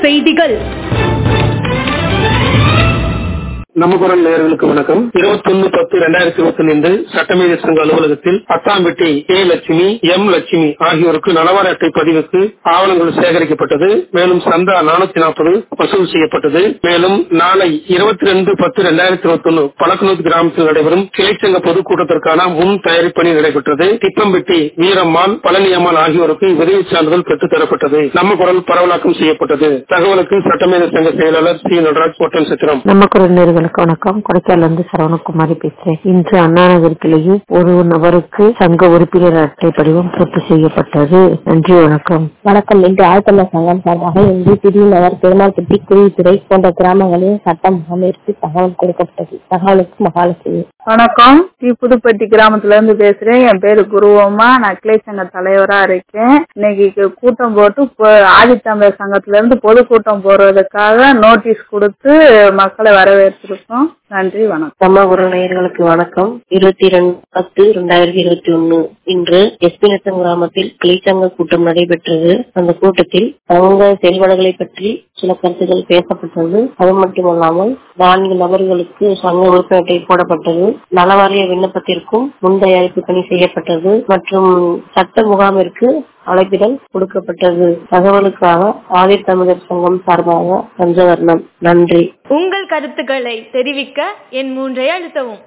செய்திகள் நம்ம குரல் நேயர்களுக்கு வணக்கம் இருபத்தொன்னு பத்து இரண்டாயிரத்தி இருபத்தி ஐந்து சட்டமேதை சங்க அலுவலகத்தில் அத்தாம்பட்டி ஏ லட்சுமி எம் லட்சுமி ஆகியோருக்கு நலவார அட்டை பதிவுக்கு ஆவணங்கள் சேகரிக்கப்பட்டது மேலும் சந்தா நானூத்தி நாற்பது வசூல் செய்யப்பட்டது மேலும் நாளை இருபத்தி ரெண்டு பத்து இரண்டாயிரத்தி இருபத்தி ஒன்னு பழக்கநூத்து கிராமத்தில் நடைபெறும் கிளைச்சங்க பொதுக்கூட்டத்திற்கான முன் தயாரிப்பு பணி நடைபெற்றது திப்பம்பட்டி வீரம்மாள் பழனியம்மாள் ஆகியோருக்கு உதவி சான்றிதழ் பெற்றுத் தரப்பட்டது நம்ம குரல் பரவலாக்கம் செய்யப்பட்டது தகவலுக்கு சட்டமேதை சங்க செயலாளர் சி நடராஜ் ஒட்டன் சித்திரம் நம்ம குரல் நேர்களுக்கு வணக்கம் கொடைக்கானல இருந்து சரவணகுமாரி பேசுறேன் இன்று அண்ணா நகர் கிளையில் ஒரு நபருக்கு சங்க உறுப்பினர் அட்டை படிவம் பூர்த்தி செய்யப்பட்டது நன்றி வணக்கம் வணக்கம் இன்று ஆழ்த்தமிழர் சங்கம் சார்பாக இன்று திருநகர் பெருமாள்பட்டி குழித்துறை போன்ற கிராமங்களில் சட்ட முகாமிற்கு தகவல் கொடுக்கப்பட்டது தகவலுக்கு மகாலட்சுமி வணக்கம் டி புதுப்பட்டி கிராமத்துல இருந்து பேசுறேன் என் பேரு குருவம்மா நான் கிளை சங்க தலைவரா இருக்கேன் இன்னைக்கு கு- கூட்டம் போட்டு பொ- ஆதித்தமிழர் சங்கத்துல இருந்து பொதுக்கூட்டம் போடுறதுக்காக நோட்டீஸ் கொடுத்து மக்களை வரவேற்றிருக்கோம் நன்றி வணக்கம் நம்ம குரல் நேயர்களுக்கு வணக்கம் இருபத்தி ரெண்டு பத்து இரண்டாயிரத்தி இருபத்தி ஒன்னு இன்று எஸ்பி நத்தம் கிராமத்தில் கிளைச்சங்க கூட்டம் நடைபெற்றது அந்த கூட்டத்தில் சங்க செயல்பாடுகளை பற்றி சில கருத்துக்கள் பேசப்பட்டது அது மட்டுமல்லாமல் நான்கு நபர்களுக்கு சங்க உறுப்பினர் அட்டை போடப்பட்டது நலவாரிய விண்ணப்பத்திற்கும் முன் தயாரிப்பு பணி செய்யப்பட்டது மற்றும் சட்ட முகாமிற்கு அழைப்பிதழ் கொடுக்கப்பட்டது தகவலுக்காக ஆதித்தமிழர் சங்கம் சார்பாக பஞ்சவர்ணம் நன்றி உங்கள் கருத்துக்களை தெரிவிக்க என் மூன்றை அழுத்தவும்